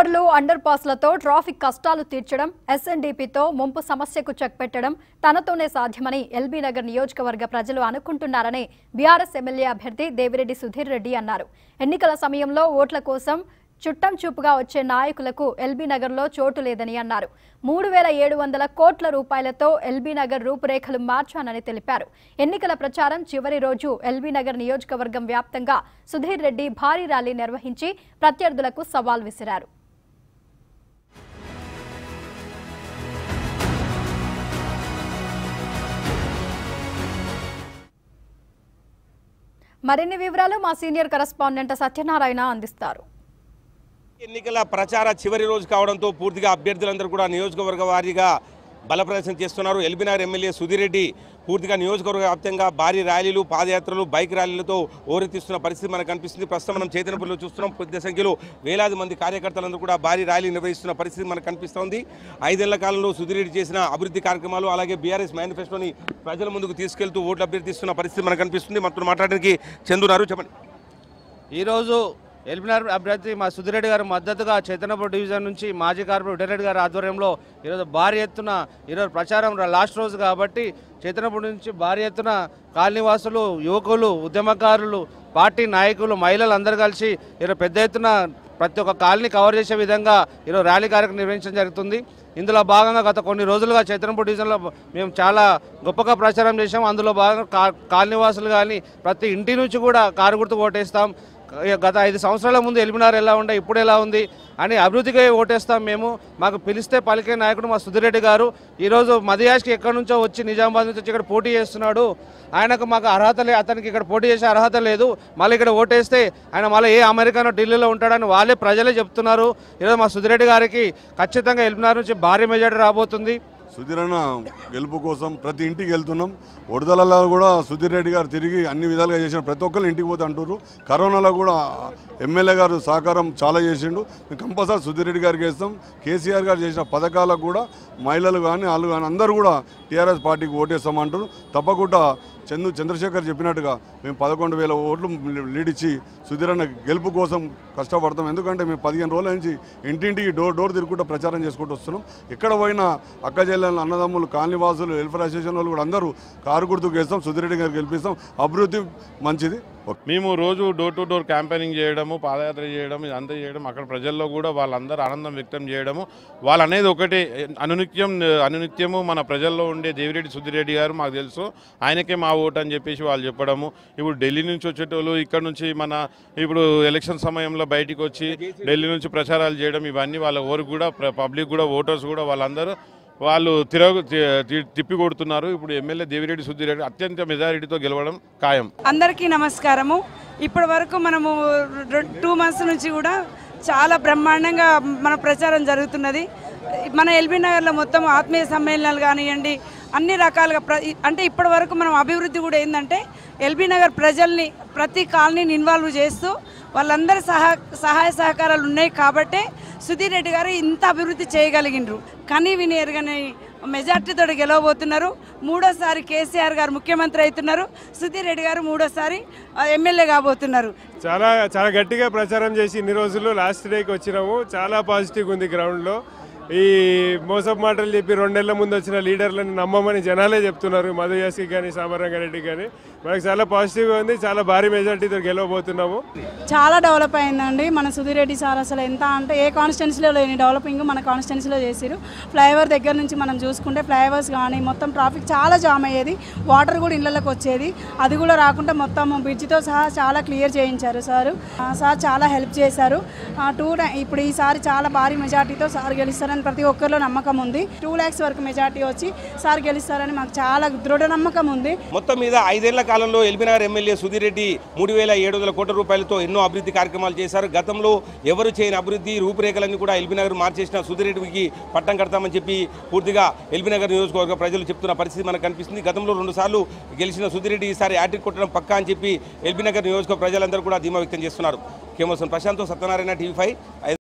రోడ్లు under పాస్లతో traffic కష్టాలు తీర్చడం ఎస్ఎన్డీపీతో ముంపు సమస్యకు చెక్ పెట్టడం తనతోనే సాధ్యమని ఎల్బీ నగర్ నియోజకవర్గ ప్రజలు అనుకుంటున్నారని బీఆర్ఎస్ ఎమ్మెల్యే అభ్యర్థి దేవిరెడ్డి సుధీర్ రెడ్డి అన్నారు ఎన్నికల సమయంలో ఓట్ల కోసం చుట్టం చూపుగా వచ్చే నాయకులకు ఎల్బీ నగర్లో చోటు లేదని అన్నారు మూడు వేల ఏడు వందల కోట్ల రూపాయలతో ఎల్బీ నగర్ రూపురేఖలు మార్చానని తెలిపారు ఎన్నికల ప్రచారం చివరి రోజు ఎల్బీ నగర్ నియోజకవర్గం వ్యాప్తంగా సుధీర్ రెడ్డి భారీ ర్యాలీ నిర్వహించి ప్రత్యర్థులకు సవాల్ విసిరారు మరిన్ని వివరాలు మా సీనియర్ కరెస్పాండెంట్ సత్యనారాయణ అందిస్తారు ఎన్నికల ప్రచార చివరి రోజు కావడంతో పూర్తిగా అభ్యర్థులందరూ కూడా నియోజకవర్గ వారీగా బలప్రదర్శన చేస్తున్నారు ఎల్బీనగర్ ఎమ్మెల్యే సుధీరెడ్డి పూర్తిగా నియోజకవర్గ వ్యాప్తంగా భారీ ర్యాలీలు పాదయాత్రలు బైక్ ర్యాలీలతో ఓరెత్తిస్తున్న పరిస్థితి మనకు కనిపిస్తుంది ప్రస్తుతం మనం చైతన్యపురంలో చూస్తున్నాం పెద్ద సంఖ్యలో వేలాది మంది కార్యకర్తలందరూ కూడా భారీ ర్యాలీ నిర్వహిస్తున్న పరిస్థితి మనకు కనిపిస్తోంది ఐదేళ్ల కాలంలో సుధీరెడ్డి చేసిన అభివృద్ధి కార్యక్రమాలు అలాగే బీఆర్ఎస్ మేనిఫెస్టోని ప్రజల ముందుకు తీసుకెళ్తూ ఓట్లు అభ్యర్థిస్తున్న పరిస్థితి మనకు కనిపిస్తుంది మనతో మాట్లాడడానికి చందున్నారు చెప్పండి ఈరోజు ఎల్బినార్ అభ్యర్థి మా సుధిరెడ్డి గారు మద్దతుగా చైతన్యపూర్ డివిజన్ నుంచి మాజీ కార్పొరేటర్ ఉదయరెడ్డి గారి ఆధ్వర్యంలో ఈరోజు భారీ ఎత్తున ఈరోజు ప్రచారం లాస్ట్ రోజు కాబట్టి చైతన్యపూర్ నుంచి భారీ ఎత్తున కాలనీవాసులు యువకులు ఉద్యమకారులు పార్టీ నాయకులు మహిళలు అందరూ కలిసి ఈరోజు పెద్ద ఎత్తున ప్రతి ఒక్క కాలనీ కవర్ చేసే విధంగా ఈరోజు ర్యాలీ కార్యక్రమం నిర్వహించడం జరుగుతుంది ఇందులో భాగంగా గత కొన్ని రోజులుగా చైతన్యపూర్ డివిజన్లో మేము చాలా గొప్పగా ప్రచారం చేసాం అందులో భాగంగా కా కాలనీవాసులు కానీ ప్రతి ఇంటి నుంచి కూడా కారు గుర్తు ఓటేస్తాం గత ఐదు సంవత్సరాల ముందు ఎలిమినార్ ఎలా ఉండే ఇప్పుడు ఎలా ఉంది అని అభివృద్ధిగా ఓటేస్తాం మేము మాకు పిలిస్తే పలికే నాయకుడు మా సుధిరెడ్డి గారు ఈరోజు మదియాష్కి ఎక్కడి నుంచో వచ్చి నిజామాబాద్ నుంచి వచ్చి ఇక్కడ పోటీ చేస్తున్నాడు ఆయనకు మాకు అర్హత లే అతనికి ఇక్కడ పోటీ చేసే అర్హత లేదు మళ్ళీ ఇక్కడ ఓటేస్తే ఆయన మళ్ళీ ఏ అమెరికానో ఢిల్లీలో ఉంటాడని వాళ్ళే ప్రజలే చెప్తున్నారు ఈరోజు మా సుధిరెడ్డి గారికి ఖచ్చితంగా ఎలిమినార్ నుంచి భారీ మెజార్టీ రాబోతుంది సుధీరన్న గెలుపు కోసం ప్రతి ఇంటికి వెళ్తున్నాం వడదలలో కూడా సుధీర్ రెడ్డి గారు తిరిగి అన్ని విధాలుగా చేసిన ప్రతి ఒక్కరు ఇంటికి పోతే అంటారు కరోనాలో కూడా ఎమ్మెల్యే గారు సహకారం చాలా చేసిండు మేము కంపల్సరీ సుధీర్ రెడ్డి గారికి వేస్తాం కేసీఆర్ గారు చేసిన పథకాలకు కూడా మహిళలు కానీ వాళ్ళు కానీ అందరూ కూడా టీఆర్ఎస్ పార్టీకి ఓటేస్తామంటారు తప్పకుండా చందు చంద్రశేఖర్ చెప్పినట్టుగా మేము పదకొండు వేల ఓట్లు లీడ్ ఇచ్చి సుధీరన్న గెలుపు కోసం కష్టపడతాం ఎందుకంటే మేము పదిహేను రోజుల నుంచి ఇంటింటికి డోర్ డోర్ తిరుగుకుంటూ ప్రచారం చేసుకుంటూ వస్తున్నాం ఎక్కడ పోయినా అక్క చెల్లెలు అన్నదమ్ములు కాలనీవాసులు వెల్ఫేర్ అసోసియేషన్ వాళ్ళు కూడా అందరూ కారు గుర్తుకు వేస్తాం సుధీరెడ్డి గారికి గెలిపిస్తాం అభివృద్ధి మంచిది మేము రోజు డోర్ టు డోర్ క్యాంపెయినింగ్ చేయడము పాదయాత్ర చేయడం ఇదంతా చేయడం అక్కడ ప్రజల్లో కూడా వాళ్ళందరూ ఆనందం వ్యక్తం చేయడము వాళ్ళు అనేది ఒకటే అనునిత్యం అనునిత్యము మన ప్రజల్లో ఉండే దేవిరెడ్డి సుద్దిరెడ్డి గారు మాకు తెలుసు ఆయనకే మా ఓటు అని చెప్పేసి వాళ్ళు చెప్పడము ఇప్పుడు ఢిల్లీ నుంచి వచ్చేటోళ్ళు ఇక్కడ నుంచి మన ఇప్పుడు ఎలక్షన్ సమయంలో బయటికి వచ్చి ఢిల్లీ నుంచి ప్రచారాలు చేయడం ఇవన్నీ వాళ్ళ ఊరికి కూడా పబ్లిక్ కూడా ఓటర్స్ కూడా వాళ్ళందరూ వాళ్ళు తిరగ తి- తి- తిప్పి కొడుతున్నారు ఇప్పుడు ఎమ్మెల్యే దేవిరెడ్డి సుద్దిరెడ్డి అత్యంత మెజారిటీతో గెలవడం ఖాయం అందరికీ నమస్కారము ఇప్పటి వరకు మనము టూ మంత్స్ నుంచి కూడా చాలా బ్రహ్మాండంగా మన ప్రచారం జరుగుతున్నది మన ఎల్బీ నగర్లో మొత్తం ఆత్మీయ సమ్మేళనాలు కానివ్వండి అన్ని రకాలుగా ప్ర అంటే ఇప్పటి వరకు మనం అభివృద్ధి కూడా ఏంటంటే ఎల్బీ నగర్ ప్రజల్ని ప్రతి కాలనీని ఇన్వాల్వ్ చేస్తూ వాళ్ళందరి సహా సహాయ సహకారాలు ఉన్నాయి కాబట్టే సుధీర్ రెడ్డి గారు ఇంత అభివృద్ధి చేయగలిగినరు కానీ వినియర్గానే మెజార్టీతో గెలవబోతున్నారు మూడోసారి కేసీఆర్ గారు ముఖ్యమంత్రి అవుతున్నారు సుధీర్ రెడ్డి గారు మూడోసారి ఆ, ఎమ్మెల్యే కాబోతున్నారు చాలా చాలా గట్టిగా ప్రచారం చేసి ఇన్ని రోజులు లాస్ట్ డేకి వచ్చినాము చాలా పాజిటివ్ ఉంది గ్రౌండ్లో ఈ మోసపు మాటలు చెప్పి రెండేళ్ల ముందు వచ్చిన లీడర్లను నమ్మమని జనాలే చెప్తున్నారు మధు యాసి కానీ సామరంగారెడ్డి కానీ మనకు చాలా పాజిటివ్గా ఉంది చాలా భారీ మెజార్టీతో గెలవబోతున్నాము చాలా డెవలప్ అయిందండి మన సుధీర్ రెడ్డి సార్ అసలు ఎంత అంటే ఏ కాన్స్టిట్యున్సీలో లేని డెవలపింగ్ మన కాన్స్టిట్యున్సీలో చేసిరు ఫ్లైఓవర్ దగ్గర నుంచి మనం చూసుకుంటే ఫ్లైఓవర్స్ కానీ మొత్తం ట్రాఫిక్ చాలా జామ్ అయ్యేది వాటర్ కూడా ఇళ్ళకి వచ్చేది అది కూడా రాకుండా మొత్తం బ్రిడ్జితో సహా చాలా క్లియర్ చేయించారు సార్ ఆ, సార్ చాలా హెల్ప్ చేశారు ఆ, టూ టై- ఇప్పుడు ఈసారి చాలా భారీ మెజార్టీతో సార్ గెలుస్తారని ప్రతి ఒక్కరిలో నమ్మకం ఉంది టూ ల్యాక్స్ వరకు మెజార్టీ వచ్చి సార్ గెలుస్తారని మాకు చాలా దృఢ నమ్మకం ఉంది మొత్తం మీద ఐదేళ్ల కాలంలో ఎల్బీనగర్ ఎమ్మెల్యే సుధీర్ రెడ్డి మూడు వేల ఏడు వందల కోట్ల రూపాయలతో ఎన్నో అభివృద్ధి కార్యక్రమాలు చేశారు గతంలో ఎవరు చేయని అభివృద్ధి రూపురేఖలన్నీ కూడా ఎల్బీనగర్ మార్చేసిన సుధీర్ రెడ్డికి పట్టం కడతామని చెప్పి పూర్తిగా ఎల్బీనగర్ నియోజకవర్గ ప్రజలు చెప్తున్న పరిస్థితి మనకు కనిపిస్తుంది గతంలో రెండుసార్లు గెలిచిన సుధీర్ రెడ్డి ఈసారి యాట్రిక్ కొట్టడం పక్కా అని చెప్పి ఎల్బీనగర్ నియోజకవర్గ ప్రజలందరూ కూడా ధీమా వ్యక్తం చేస్తున్నారు కేమోసన్ ప్రశాంత్ సత్యనారాయణ టీవీ ఫైవ్